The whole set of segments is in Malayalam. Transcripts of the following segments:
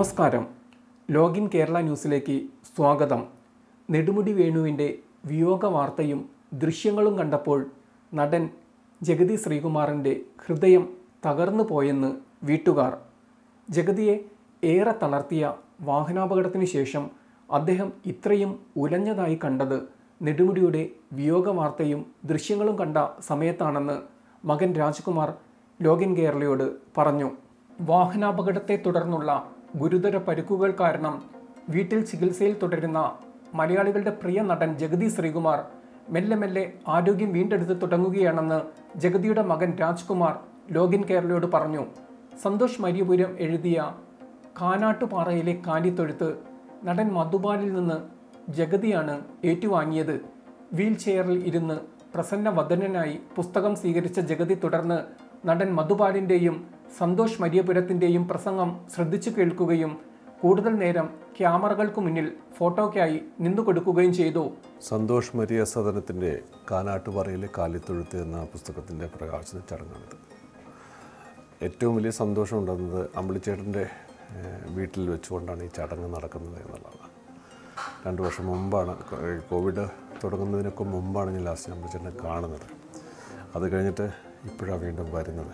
നമസ്കാരം ലോഗിൻ കേരള ന്യൂസിലേക്ക് സ്വാഗതം നെടുമുടി വേണുവിൻ്റെ വിയോഗ വാർത്തയും ദൃശ്യങ്ങളും കണ്ടപ്പോൾ നടൻ ജഗതി ശ്രീകുമാറിൻ്റെ ഹൃദയം തകർന്നു പോയെന്ന് വീട്ടുകാർ ജഗതിയെ ഏറെ തളർത്തിയ വാഹനാപകടത്തിന് ശേഷം അദ്ദേഹം ഇത്രയും ഉലഞ്ഞതായി കണ്ടത് നെടുമുടിയുടെ വിയോഗ വാർത്തയും ദൃശ്യങ്ങളും കണ്ട സമയത്താണെന്ന് മകൻ രാജ്കുമാർ ലോഗിൻ കേരളയോട് പറഞ്ഞു വാഹനാപകടത്തെ തുടർന്നുള്ള ഗുരുതര പരുക്കുകൾ കാരണം വീട്ടിൽ ചികിത്സയിൽ തുടരുന്ന മലയാളികളുടെ പ്രിയ നടൻ ജഗതി ശ്രീകുമാർ മെല്ലെ മെല്ലെ ആരോഗ്യം വീണ്ടെടുത്ത് തുടങ്ങുകയാണെന്ന് ജഗതിയുടെ മകൻ രാജ്കുമാർ ലോഗിൻ കേരളയോട് പറഞ്ഞു സന്തോഷ് മരിയപുരം എഴുതിയ കാനാട്ടുപാറയിലെ കാലിത്തൊഴുത്ത് നടൻ മധുബാലിൽ നിന്ന് ജഗതിയാണ് ഏറ്റുവാങ്ങിയത് വീൽ ചെയറിൽ ഇരുന്ന് പ്രസന്നവദനായി പുസ്തകം സ്വീകരിച്ച ജഗതി തുടർന്ന് നടൻ മധുബാലിൻ്റെയും സന്തോഷ് മരിയപുരത്തിൻ്റെയും പ്രസംഗം ശ്രദ്ധിച്ചു കേൾക്കുകയും കൂടുതൽ നേരം ക്യാമറകൾക്ക് മുന്നിൽ ഫോട്ടോയ്ക്കായി നിന്നു കൊടുക്കുകയും ചെയ്തു സന്തോഷ് മരിയ സദനത്തിൻ്റെ കാനാട്ടുപാറയിലെ കാലിത്തൊഴുത്ത് എന്ന പുസ്തകത്തിൻ്റെ പ്രകാശന ചടങ്ങാണിത് ഏറ്റവും വലിയ സന്തോഷം ഉണ്ടാകുന്നത് അമ്പിളിച്ചേട്ടൻ്റെ ഏഹ്, വീട്ടിൽ വെച്ചുകൊണ്ടാണ് ഈ ചടങ്ങ് നടക്കുന്നത് എന്നുള്ളതാണ് രണ്ട് വർഷം മുമ്പാണ് കോ- ഈ കോവിഡ് തുടങ്ങുന്നതിനൊക്കെ മുമ്പാണ് ഞാൻ ലാസ്റ്റ് അമ്പിളിച്ചേട്ടനെ കാണുന്നത് അത് കഴിഞ്ഞിട്ട് ഇപ്പോഴാണ് വീണ്ടും വരുന്നത്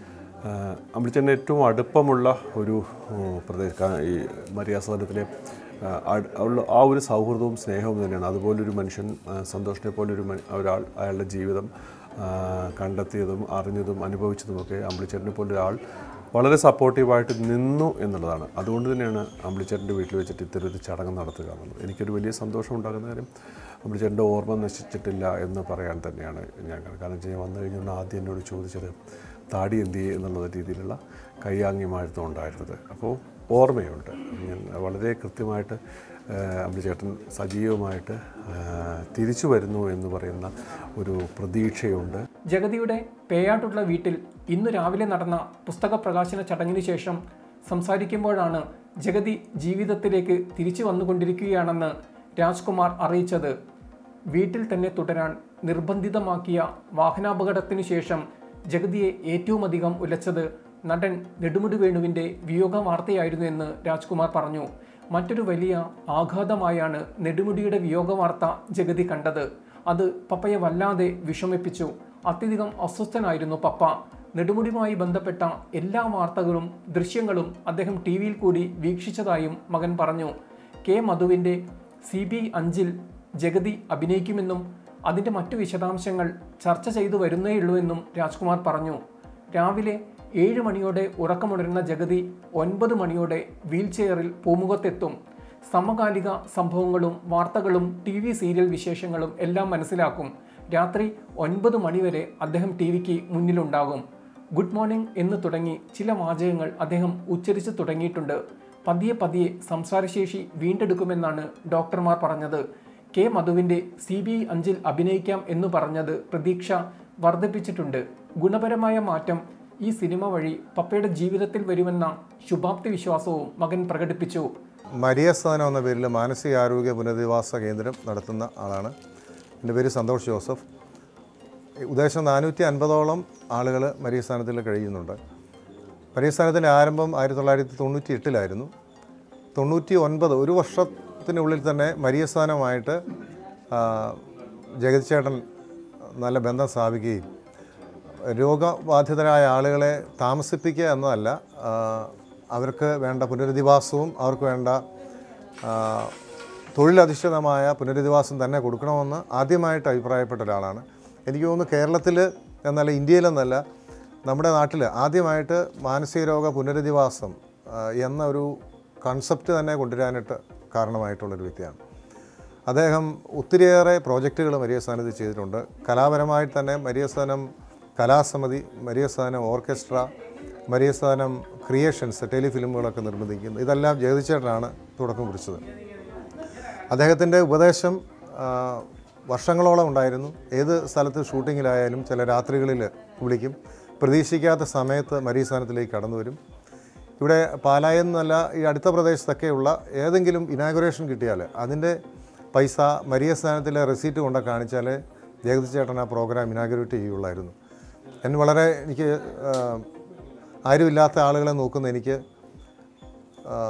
ആഹ്, അമ്പിളിച്ചേട്ടന് ഏറ്റവും അടുപ്പമുള്ള ഒരു ഉം, പ്രദേശ കാ- ഈ മര്യാസദനത്തിലെ ആഹ്, അട്- ഉള്ള ആ ഒരു സൗഹൃദവും സ്നേഹവും തന്നെയാണ് അതുപോലൊരു മനുഷ്യൻ ആഹ്, സന്തോഷിനെ പോലൊരു മ- ഒരാൾ അയാളുടെ ജീവിതം ആഹ്, കണ്ടെത്തിയതും അറിഞ്ഞതും അനുഭവിച്ചതുമൊക്കെ അമ്പിളിച്ചേട്ടനെ പോലൊരാൾ വളരെ സപ്പോർട്ടീവായിട്ട് നിന്നു എന്നുള്ളതാണ് അതുകൊണ്ട് തന്നെയാണ് അമ്പിളിച്ചേട്ടൻ്റെ വീട്ടിൽ വെച്ചിട്ട് ഇത്തരം ഒരു ചടങ്ങ് നടത്തുക എന്നുള്ളത് എനിക്കൊരു വലിയ സന്തോഷം ഉണ്ടാകുന്ന കാര്യം അമ്പിളിച്ചേട്ടൻ്റെ ഓർമ്മ നശിച്ചിട്ടില്ല എന്ന് പറയാൻ തന്നെയാണ് ഞാൻ കാരണം കാരണം വെച്ച് കഴിഞ്ഞാൽ വന്നു കഴിഞ്ഞാൽ ആദ്യം എന്നോട് ചോദിച്ചത് താടി എന്ത് ചെയ്യും എന്നുള്ള രീതിയിലുള്ള കൈയാംഗ്യമായിരുന്നു ഉണ്ടായിരുന്നത് അപ്പോൾ ഓർമ്മയുണ്ട് ഞാൻ വളരെ കൃത്യമായിട്ട് അമ്പിളിച്ചേട്ടൻ സജീവമായിട്ട് ആ, തിരിച്ചു വരുന്നു എന്ന് പറയുന്ന ഒരു പ്രതീക്ഷയുണ്ട് ജഗതിയുടെ പേയാട്ടുള്ള വീട്ടിൽ ഇന്ന് രാവിലെ നടന്ന പുസ്തക പ്രകാശന ചടങ്ങിന് ശേഷം സംസാരിക്കുമ്പോഴാണ് ജഗതി ജീവിതത്തിലേക്ക് തിരിച്ചു വന്നുകൊണ്ടിരിക്കുകയാണെന്ന് രാജ്കുമാർ അറിയിച്ചത് വീട്ടിൽ തന്നെ തുടരാൻ നിർബന്ധിതമാക്കിയ വാഹനാപകടത്തിന് ശേഷം ജഗതിയെ ഏറ്റവും അധികം ഉലച്ചത് നടൻ നെടുമുടി വേണുവിൻ്റെ വിയോഗ വാർത്തയായിരുന്നു എന്ന് രാജ്കുമാർ പറഞ്ഞു മറ്റൊരു വലിയ ആഘാതമായാണ് നെടുമുടിയുടെ വിയോഗ വാർത്ത ജഗതി കണ്ടത് അത് പപ്പയെ വല്ലാതെ വിഷമിപ്പിച്ചു അത്യധികം അസ്വസ്ഥനായിരുന്നു പപ്പ നെടുമുടിയുമായി ബന്ധപ്പെട്ട എല്ലാ വാർത്തകളും ദൃശ്യങ്ങളും അദ്ദേഹം ടി വിയിൽ കൂടി വീക്ഷിച്ചതായും മകൻ പറഞ്ഞു കെ മധുവിൻ്റെ സി ബി അഞ്ചിൽ ജഗതി അഭിനയിക്കുമെന്നും അതിൻ്റെ മറ്റു വിശദാംശങ്ങൾ ചർച്ച ചെയ്തു വരുന്നേയുള്ളൂ രാജ്കുമാർ പറഞ്ഞു രാവിലെ ഏഴ് മണിയോടെ ഉറക്കമുണരുന്ന ജഗതി ഒൻപത് മണിയോടെ വീൽ ചെയറിൽ പൂമുഖത്തെത്തും സമകാലിക സംഭവങ്ങളും വാർത്തകളും ടി വി സീരിയൽ വിശേഷങ്ങളും എല്ലാം മനസ്സിലാക്കും രാത്രി ഒൻപത് മണിവരെ അദ്ദേഹം ടി വിക്ക് മുന്നിലുണ്ടാകും ഗുഡ് മോർണിംഗ് എന്ന് തുടങ്ങി ചില വാചകങ്ങൾ അദ്ദേഹം ഉച്ചരിച്ചു തുടങ്ങിയിട്ടുണ്ട് പതിയെ പതിയെ സംസാരശേഷി വീണ്ടെടുക്കുമെന്നാണ് ഡോക്ടർമാർ പറഞ്ഞത് കെ മധുവിൻ്റെ സി ബി ഐ അഞ്ചിൽ അഭിനയിക്കാം എന്ന് പറഞ്ഞത് പ്രതീക്ഷ വർദ്ധിപ്പിച്ചിട്ടുണ്ട് ഗുണപരമായ മാറ്റം ഈ സിനിമ വഴി പപ്പയുടെ ജീവിതത്തിൽ വരുമെന്ന ശുഭാപ്തി വിശ്വാസവും മകൻ പ്രകടിപ്പിച്ചു മരിയ സ്ഥാനം എന്ന പേരിൽ മാനസികാരോഗ്യ പുനരധിവാസ കേന്ദ്രം നടത്തുന്ന ആളാണ് എൻ്റെ പേര് സന്തോഷ് ജോസഫ് ഉദ്ദേശം നാനൂറ്റി അൻപതോളം ആളുകൾ മരിയ സ്ഥാനത്തിൽ കഴിയുന്നുണ്ട് മരിയ സ്ഥാനത്തിൻ്റെ ആരംഭം ആയിരത്തി തൊള്ളായിരത്തി തൊണ്ണൂറ്റി എട്ടിലായിരുന്നു തൊണ്ണൂറ്റി ഒൻപത് ഒരു വർഷത്തിനുള്ളിൽ തന്നെ മരിയ സ്ഥാനമായിട്ട് ആ, ജഗതി ചേട്ടൻ നല്ല ബന്ധം സ്ഥാപിക്കുകയും രോഗബാധിതരായ ആളുകളെ താമസിപ്പിക്കുക എന്നതല്ല ആ, അവർക്ക് വേണ്ട പുനരധിവാസവും അവർക്ക് വേണ്ട ആ, തൊഴിലധിഷ്ഠിതമായ പുനരധിവാസം തന്നെ കൊടുക്കണമെന്ന് ആദ്യമായിട്ട് അഭിപ്രായപ്പെട്ട ഒരാളാണ് എനിക്ക് തോന്നുന്നു കേരളത്തിൽ എന്നല്ല ഇന്ത്യയിലെന്നല്ല നമ്മുടെ നാട്ടിൽ ആദ്യമായിട്ട് മാനസിക രോഗ പുനരധിവാസം ആ, എന്ന ഒരു കൺസെപ്റ്റ് തന്നെ കൊണ്ടുവരാനായിട്ട് കാരണമായിട്ടുള്ളൊരു വ്യക്തിയാണ് അദ്ദേഹം ഒത്തിരിയേറെ പ്രോജക്റ്റുകൾ മരിയസ്ഥാനത്ത് ചെയ്തിട്ടുണ്ട് കലാപരമായിട്ട് തന്നെ മരിയസ്ഥാനം കലാസമിതി മരിയസ്ഥാനം ഓർക്കസ്ട്ര മരിയസ്ഥാനം ക്രിയേഷൻസ് ടെലിഫിലിമുകളൊക്കെ നിർമ്മിക്കുന്നു ഇതെല്ലാം ജഗതിച്ചേട്ടനാണ് തുടക്കം കുറിച്ചത് അദ്ദേഹത്തിൻ്റെ ഉപദേശം ആ, വർഷങ്ങളോളം ഉണ്ടായിരുന്നു ഏത് സ്ഥലത്ത് ഷൂട്ടിങ്ങിലായാലും ചില രാത്രികളിൽ വിളിക്കും പ്രതീക്ഷിക്കാത്ത സമയത്ത് മരീസ്ഥാനത്തിലേക്ക് കടന്നു വരും ഇവിടെ പാലായിൽ നിന്നല്ല ഈ അടുത്ത പ്രദേശത്തൊക്കെയുള്ള ഏതെങ്കിലും ഇനാഗുറേഷൻ കിട്ടിയാൽ അതിൻ്റെ പൈസ മരിയ സ്ഥാനത്തിലെ റെസീറ്റ് കൊണ്ട് കാണിച്ചാൽ ജഗതി ചേട്ടൻ ആ പ്രോഗ്രാം ഇനാഗുറേറ്റ് ചെയ്യുള്ളായിരുന്നു എന്നെ വളരെ എനിക്ക് ആ, ആരുമില്ലാത്ത ആളുകളെ നോക്കുന്ന എനിക്ക് ആ,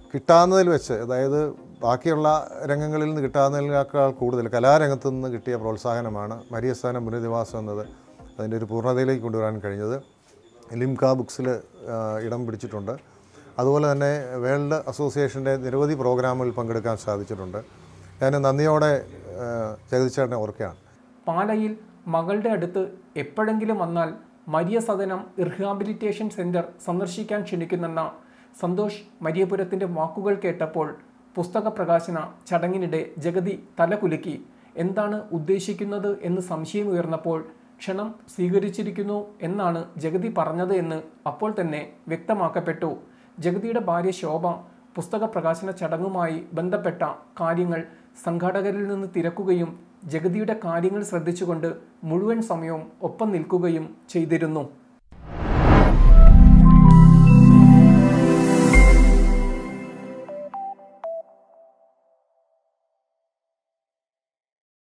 കിട്ടാവുന്നതിൽ വെച്ച് അതായത് ബാക്കിയുള്ള രംഗങ്ങളിൽ നിന്ന് കിട്ടാവുന്നതിനേക്കാൾ കൂടുതൽ കലാരംഗത്ത് നിന്ന് കിട്ടിയ പ്രോത്സാഹനമാണ് മരിയസ്ഥാനം പുനരധിവാസം എന്നത് അതിൻ്റെ ഒരു പൂർണ്ണതയിലേക്ക് കൊണ്ടുവരാൻ കഴിഞ്ഞത് ലിംക ബുക്സിൽ ഇടം പിടിച്ചിട്ടുണ്ട് അതുപോലെ തന്നെ വേൾഡ് അസോസിയേഷൻ്റെ നിരവധി പ്രോഗ്രാമുകളിൽ പങ്കെടുക്കാൻ സാധിച്ചിട്ടുണ്ട് ഞാൻ നന്ദിയോടെ ആ, ജഗദീശേട്ടനെ ഓർക്കുകയാണ് പാലയിൽ മകളുടെ അടുത്ത് എപ്പോഴെങ്കിലും വന്നാൽ മരിയ സദനം റിഹാബിലിറ്റേഷൻ സെന്റർ സന്ദർശിക്കാൻ ക്ഷണിക്കുന്നെന്ന സന്തോഷ് മരിയപുരത്തിന്റെ വാക്കുകൾ കേട്ടപ്പോൾ പുസ്തക പ്രകാശന ചടങ്ങിനിടെ ജഗതി തലകുലുക്കി എന്താണ് ഉദ്ദേശിക്കുന്നത് എന്ന് സംശയമുയർന്നപ്പോൾ ക്ഷണം സ്വീകരിച്ചിരിക്കുന്നു എന്നാണ് ജഗതി പറഞ്ഞത് എന്ന് അപ്പോൾ തന്നെ വ്യക്തമാക്കപ്പെട്ടു ജഗതിയുടെ ഭാര്യ ശോഭ പുസ്തക പ്രകാശന ചടങ്ങുമായി ബന്ധപ്പെട്ട കാര്യങ്ങൾ സംഘാടകരിൽ നിന്ന് തിരക്കുകയും ജഗതിയുടെ കാര്യങ്ങൾ ശ്രദ്ധിച്ചുകൊണ്ട് മുഴുവൻ സമയവും ഒപ്പം നിൽക്കുകയും ചെയ്തിരുന്നു